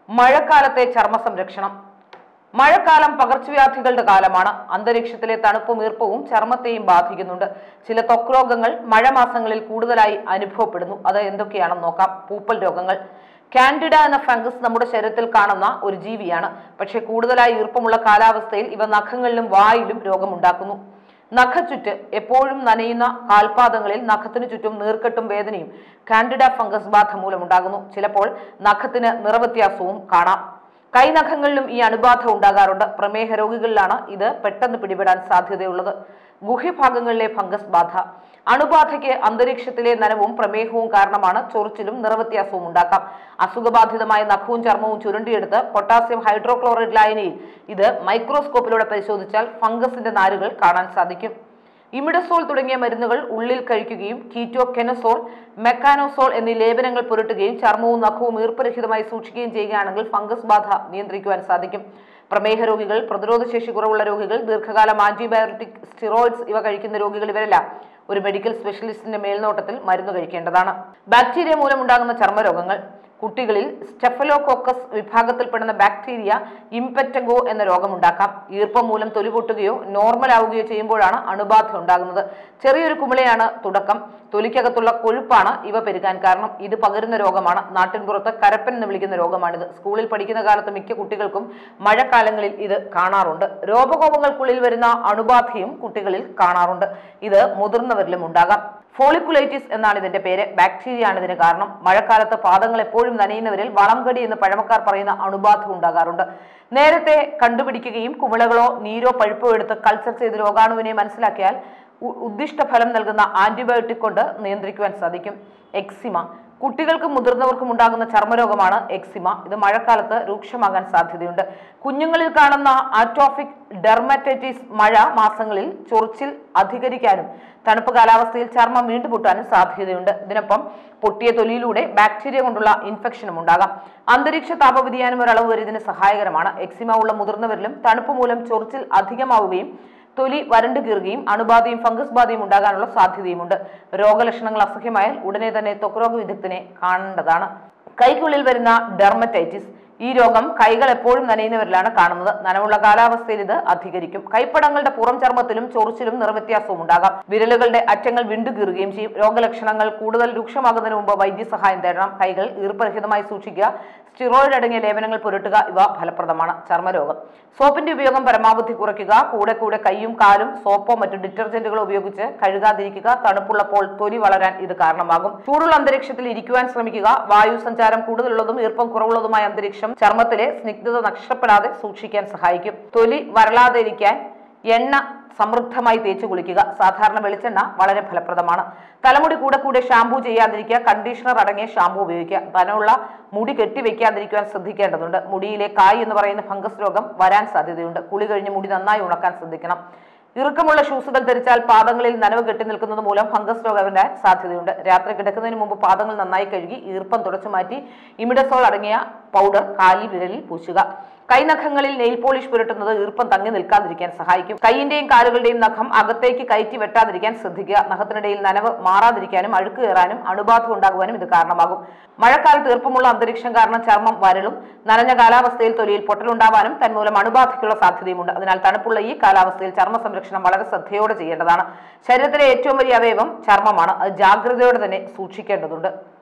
മഴക്കാലത്തെ ചർമ്മ സംരക്ഷണം മഴക്കാലം പകർച്ചവ്യാധികളുടെ കാലമാണ് അന്തരീക്ഷത്തിലെ തണുപ്പും ഈർപ്പവും ചർമ്മത്തെയും ബാധിക്കുന്നുണ്ട് ചില ത്വക്ക് രോഗങ്ങൾ മഴ മാസങ്ങളിൽ കൂടുതലായി അനുഭവപ്പെടുന്നു അത് എന്തൊക്കെയാണെന്ന് നോക്കാം പൂപ്പൽ രോഗങ്ങൾ കാൻഡിഡ എന്ന ഫംഗസ് നമ്മുടെ ശരീരത്തിൽ കാണുന്ന ഒരു ജീവിയാണ് പക്ഷേ കൂടുതലായി ഈർപ്പമുള്ള കാലാവസ്ഥയിൽ ഇവ നഖങ്ങളിലും വായിലും രോഗമുണ്ടാക്കുന്നു നഖച്ചുറ്റ് എപ്പോഴും നനയുന്ന കാൽപാദങ്ങളിൽ നഖത്തിനു ചുറ്റും നീർക്കെട്ടും വേദനയും കാൻഡിഡ ഫംഗസ് ബാധ മൂലമുണ്ടാകുന്നു ചിലപ്പോൾ നഖത്തിന് നിറവ്യത്യാസവും കാണാം കൈനഖങ്ങളിലും ഈ അണുബാധ ഉണ്ടാകാറുണ്ട് പ്രമേഹ രോഗികളിലാണ് ഇത് പെട്ടെന്ന് പിടിപെടാൻ സാധ്യതയുള്ളത് ഗുഹ്യഭാഗങ്ങളിലെ ഫംഗസ് ബാധ അണുബാധയ്ക്ക് അന്തരീക്ഷത്തിലെ നനവും പ്രമേഹവും കാരണമാണ് ചൊറിച്ചിലും നിറവ്യത്യാസവും ഉണ്ടാക്കാം അസുഖബാധിതമായ നഖവും ചർമ്മവും ചുരുണ്ടിയെടുത്ത് പൊട്ടാസ്യം ഹൈഡ്രോക്ലോറൈഡ് ലായനിയിൽ ഇത് മൈക്രോസ്കോപ്പിലൂടെ പരിശോധിച്ചാൽ ഫംഗസിന്റെ നാരുകൾ കാണാൻ സാധിക്കും ഇമിഡസോൾ തുടങ്ങിയ മരുന്നുകൾ ഉള്ളിൽ കഴിക്കുകയും കീറ്റോകെനസോൾ മെക്കാനോസോൾ എന്നീ ലേപനങ്ങൾ പുരട്ടുകയും ചർമ്മവും നഖവും ഈർപ്പരഹിതമായി സൂക്ഷിക്കുകയും ചെയ്യുകയാണെങ്കിൽ ഫംഗസ് ബാധ നിയന്ത്രിക്കുവാൻ സാധിക്കും പ്രമേഹ രോഗികൾ പ്രതിരോധശേഷി കുറവുള്ള രോഗികൾ ദീർഘകാലം ആന്റിബയോട്ടിക് സ്റ്റിറോയിഡ്സ് ഇവ കഴിക്കുന്ന രോഗികൾ ഇവരെല്ലാം ഒരു മെഡിക്കൽ സ്പെഷ്യലിസ്റ്റിന്റെ മേൽനോട്ടത്തിൽ മരുന്ന് കഴിക്കേണ്ടതാണ് ബാക്ടീരിയ മൂലമുണ്ടാകുന്ന ചർമ്മരോഗങ്ങൾ കുട്ടികളിൽ സ്റ്റെഫലോകോക്കസ് വിഭാഗത്തിൽപ്പെടുന്ന ബാക്ടീരിയ ഇംപെറ്റഗോ എന്ന രോഗമുണ്ടാക്കാം ഈർപ്പം മൂലം തൊലി പൊട്ടുകയോ നോർമൽ ആവുകയോ ചെയ്യുമ്പോഴാണ് അണുബാധ ഉണ്ടാകുന്നത് ചെറിയൊരു കുമിളയാണ് തുടക്കം തൊലിക്കകത്തുള്ള കൊഴുപ്പാണ് ഇവ പെരുകാൻ കാരണം ഇത് പകരുന്ന രോഗമാണ് നാട്ടിൻപുറത്ത് കരപ്പൻ എന്ന് വിളിക്കുന്ന രോഗമാണിത് സ്കൂളിൽ പഠിക്കുന്ന കാലത്ത് മിക്ക കുട്ടികൾക്കും മഴക്കാലങ്ങളിൽ ഇത് കാണാറുണ്ട് രോഗകോപങ്ങൾക്കുള്ളിൽ വരുന്ന അണുബാധയും കുട്ടികളിൽ കാണാറുണ്ട് ഇത് മുതിർന്നവരിലും ഉണ്ടാകാം ഫോളിക്കുലൈറ്റിസ് എന്നാണ് ഇതിന്റെ പേര് ബാക്ടീരിയ ആണ് ഇതിന് കാരണം മഴക്കാലത്ത് പാദങ്ങൾ എപ്പോഴും നനയുന്നവരിൽ വളംകടി എന്ന് പഴമക്കാർ പറയുന്ന അണുബാധ ഉണ്ടാകാറുണ്ട് നേരത്തെ കണ്ടുപിടിക്കുകയും കുമിളകളോ നീരോ പഴുപ്പോ എടുത്ത് കൾച്ചർ ചെയ്ത് രോഗാണുവിനെ മനസ്സിലാക്കിയാൽ ഉ- ഉദ്ദിഷ്ട ഫലം നൽകുന്ന ആന്റിബയോട്ടിക് കൊണ്ട് നിയന്ത്രിക്കുവാൻ സാധിക്കും എക്സിമ കുട്ടികൾക്കും മുതിർന്നവർക്കും ഉണ്ടാകുന്ന ചർമ്മരോഗമാണ് എക്സിമ ഇത് മഴക്കാലത്ത് രൂക്ഷമാകാൻ സാധ്യതയുണ്ട് കുഞ്ഞുങ്ങളിൽ കാണുന്ന ആറ്റോഫിക് ഡെർമറ്റൈറ്റിസ് മഴ മാസങ്ങളിൽ ചൊറിച്ചിൽ അധികരിക്കാനും തണുപ്പ് കാലാവസ്ഥയിൽ ചർമ്മം വീണ്ടും പൊട്ടാനും സാധ്യതയുണ്ട് ഇതിനൊപ്പം പൊട്ടിയ തൊലിയിലൂടെ ബാക്ടീരിയ കൊണ്ടുള്ള ഇൻഫെക്ഷനും ഉണ്ടാകാം അന്തരീക്ഷ താപവ്യതിയാനം ഒരളവ് വരെ ഇതിന് സഹായകരമാണ് എക്സിമ ഉള്ള മുതിർന്നവരിലും തണുപ്പ് മൂലം ചൊറിച്ചിൽ അധികമാവുകയും തൊലി വരണ്ടു കീറുകയും അണുബാധയും ഫംഗസ് ബാധയും ഉണ്ടാകാനുള്ള സാധ്യതയുമുണ്ട് രോഗലക്ഷണങ്ങൾ അസഹ്യമായാൽ ഉടനെ തന്നെ ത്വക്രോഗ വിദഗ്ധനെ കാണേണ്ടതാണ് കൈക്കുള്ളിൽ വരുന്ന ഡെർമറ്റൈറ്റിസ് ഈ രോഗം കൈകൾ എപ്പോഴും നനയുന്നവരിലാണ് കാണുന്നത് നനവുള്ള കാലാവസ്ഥയിൽ ഇത് അധികരിക്കും കൈപ്പടങ്ങളുടെ പുറം ചർമ്മത്തിലും ചൊറിച്ചിലും നിറവ്യത്യാസവും ഉണ്ടാകാം വിരലുകളുടെ അറ്റങ്ങൾ വിണ്ടുകീറുകയും ചെയ്യും രോഗലക്ഷണങ്ങൾ കൂടുതൽ രൂക്ഷമാകുന്നതിന് മുമ്പ് വൈദ്യസഹായം തേടണം കൈകൾ ഈർപ്പരഹിതമായി സൂക്ഷിക്കുക സ്റ്റിറോയിഡ് അടങ്ങിയ ലേപനങ്ങൾ പുരട്ടുക ഇവ ഫലപ്രദമാണ് ചർമ്മരോഗം സോപ്പിന്റെ ഉപയോഗം പരമാവധി കുറയ്ക്കുക കൂടെ കൂടെ കൈയും കാലും സോപ്പോ മറ്റു ഡിറ്റർജന്റുകളോ ഉപയോഗിച്ച് കഴുകാതിരിക്കുക തണുപ്പുള്ളപ്പോൾ തൊലി വളരാൻ ഇത് കാരണമാകും ചൂടുള്ള അന്തരീക്ഷത്തിൽ ഇരിക്കുവാൻ ശ്രമിക്കുക വായു സഞ്ചാരം കൂടുതലുള്ളതും ഈർപ്പം കുറവുള്ളതുമായ അന്തരീക്ഷം ചർമ്മത്തിലെ സ്നിഗ്ധത നഷ്ടപ്പെടാതെ സൂക്ഷിക്കാൻ സഹായിക്കും തൊലി വരളാതിരിക്കാൻ എണ്ണ സമൃദ്ധമായി തേച്ച് കുളിക്കുക സാധാരണ വെളിച്ചെണ്ണ വളരെ ഫലപ്രദമാണ് തലമുടി കൂടെ കൂടെ ഷാമ്പൂ ചെയ്യാതിരിക്കുക കണ്ടീഷണർ അടങ്ങിയ ഷാമ്പൂ ഉപയോഗിക്കുക തനുള്ള മുടി കെട്ടിവെക്കാതിരിക്കുവാൻ ശ്രദ്ധിക്കേണ്ടതുണ്ട് മുടിയിലെ കായ് എന്ന് പറയുന്ന ഫംഗസ് രോഗം വരാൻ സാധ്യതയുണ്ട് കുളി കഴിഞ്ഞ് മുടി നന്നായി ഉണക്കാൻ ശ്രദ്ധിക്കണം ഇറുക്കമുള്ള ഷൂസുകൾ ധരിച്ചാൽ പാദങ്ങളിൽ നനവ് കെട്ടി നിൽക്കുന്നത് മൂലം ഫംഗസ് രോഗം വരാൻ സാധ്യതയുണ്ട് രാത്രി കിടക്കുന്നതിന് മുമ്പ് പാദങ്ങൾ നന്നായി കഴുകി ഈർപ്പം തുടച്ചു മാറ്റി ഇമിഡസോൾ അടങ്ങിയ പൗഡർ കാലിൽ വിരലിൽ പൂശുക കൈനഖങ്ങളിൽ നെയിൽ പോളിഷ് പുരട്ടുന്നത് ഈർപ്പം തങ്ങി നിൽക്കാതിരിക്കാൻ സഹായിക്കും കൈയിന്റെയും കാലുകളുടെയും നഖം അകത്തേക്ക് കയറ്റി വെട്ടാതിരിക്കാൻ ശ്രദ്ധിക്കുക നഖത്തിനിടയിൽ നനവ് മാറാതിരിക്കാനും അഴുക്ക് കയറാനും അണുബാധ ഉണ്ടാകുവാനും ഇത് കാരണമാകും മഴക്കാലത്ത് ഈർപ്പമുള്ള അന്തരീക്ഷം കാരണം ചർമ്മം വരളും നനഞ്ഞ കാലാവസ്ഥയിൽ തൊലിയിൽ പൊട്ടലുണ്ടാവാനും തന്മൂലം അണുബാധയ്ക്കുള്ള സാധ്യതയുമുണ്ട് അതിനാൽ തണുപ്പുള്ള ഈ കാലാവസ്ഥയിൽ ചർമ്മ സംരക്ഷണം വളരെ ശ്രദ്ധയോടെ ചെയ്യേണ്ടതാണ് ശരീരത്തിലെ ഏറ്റവും വലിയ അവയവം ചർമ്മമാണ് അത് ജാഗ്രതയോടെ തന്നെ സൂക്ഷിക്കേണ്ടതുണ്ട്